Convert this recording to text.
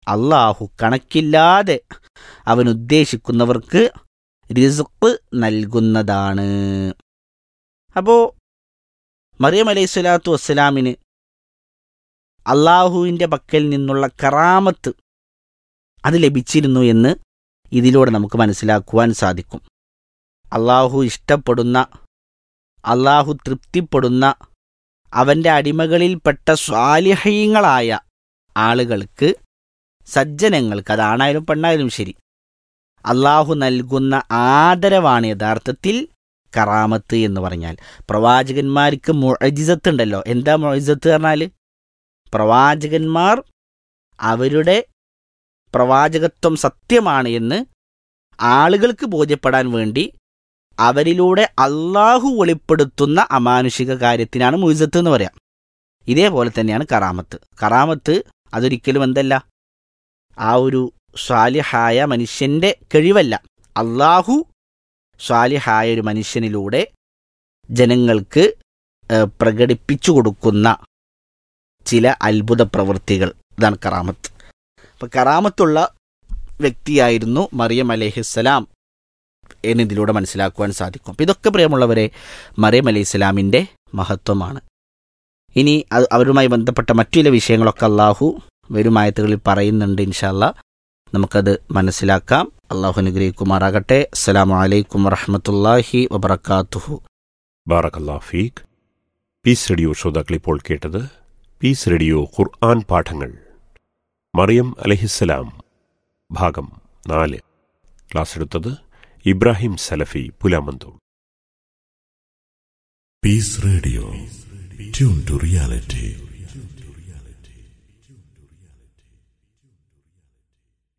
അള്ളാഹു കണക്കില്ലാതെ അവൻ ഉദ്ദേശിക്കുന്നവർക്ക് റിസ്ക് നൽകുന്നതാണ് അപ്പോൾ മറിയം അലൈഹി സ്വലാത്തു വസ്സലാമിന് അള്ളാഹുവിൻ്റെ പക്കൽ നിന്നുള്ള കറാമത്ത് അത് ലഭിച്ചിരുന്നു എന്ന് ഇതിലൂടെ നമുക്ക് മനസ്സിലാക്കുവാൻ സാധിക്കും അള്ളാഹു ഇഷ്ടപ്പെടുന്ന അള്ളാഹു തൃപ്തിപ്പെടുന്ന അവൻ്റെ അടിമകളിൽപ്പെട്ട സ്വാലിഹീങ്ങളായ ആളുകൾക്ക് സജ്ജനങ്ങൾക്ക് അതാണായാലും പെണ്ണായാലും ശരി അള്ളാഹു നൽകുന്ന ആദരവാണ് യഥാർത്ഥത്തിൽ കറാമത്ത് എന്ന് പറഞ്ഞാൽ പ്രവാചകന്മാർക്ക് മുഴജിസത്ത് ഉണ്ടല്ലോ എന്താ മുഴജിസത്ത് പറഞ്ഞാൽ പ്രവാചകന്മാർ അവരുടെ പ്രവാചകത്വം സത്യമാണ് എന്ന് ആളുകൾക്ക് ബോധ്യപ്പെടാൻ വേണ്ടി അവരിലൂടെ അള്ളാഹു വെളിപ്പെടുത്തുന്ന അമാനുഷിക കാര്യത്തിനാണ് മുയിസത്ത് എന്ന് പറയാം ഇതേപോലെ തന്നെയാണ് കറാമത്ത് കറാമത്ത് അതൊരിക്കലും എന്തല്ല ആ ഒരു സ്വാലിഹായ മനുഷ്യന്റെ കഴിവല്ല അള്ളാഹു സ്വാലിഹായ ഒരു മനുഷ്യനിലൂടെ ജനങ്ങൾക്ക് ഏഹ്, പ്രകടിപ്പിച്ചു കൊടുക്കുന്ന ചില അത്ഭുത പ്രവൃത്തികൾ ഇതാണ് കറാമത്ത് അപ്പം കറാമത്തുള്ള വ്യക്തിയായിരുന്നു മറിയം അലഹിസ്സലാം എന്നിതിലൂടെ മനസ്സിലാക്കുവാൻ സാധിക്കും അപ്പം ഇതൊക്കെ പ്രിയമുള്ളവരെ മറിയം അലൈഹി ഇസ്ലാമിൻ്റെ മഹത്വമാണ് ഇനി അത് അവരുമായി ബന്ധപ്പെട്ട മറ്റു ചില വിഷയങ്ങളൊക്കെ അള്ളാഹു വരും ആയത്തുകളിൽ പറയുന്നുണ്ട് ഇൻഷാല്ല നമുക്കത് മനസ്സിലാക്കാം അള്ളാഹു അനുഗ്രഹിക്കുമാറാകട്ടെ അസ്സലാമു അലൈക്കും വറഹമത്തല്ലാഹി വബർക്കാത്തുഹു ബാറക്കല്ലാ ഫീഖ് പീസ് റേഡിയോ ശ്രോതാക്കൾ ഇപ്പോൾ കേട്ടത് പീസ് റേഡിയോ ഖുർആൻ പാഠങ്ങൾ മറിയം അലഹിസ്സലാം ഭാഗം നാല് ക്ലാസ് എടുത്തത് ഇബ്രാഹിം സലഫി പുലാമന്തൂർ Peace Radio. Tune to reality.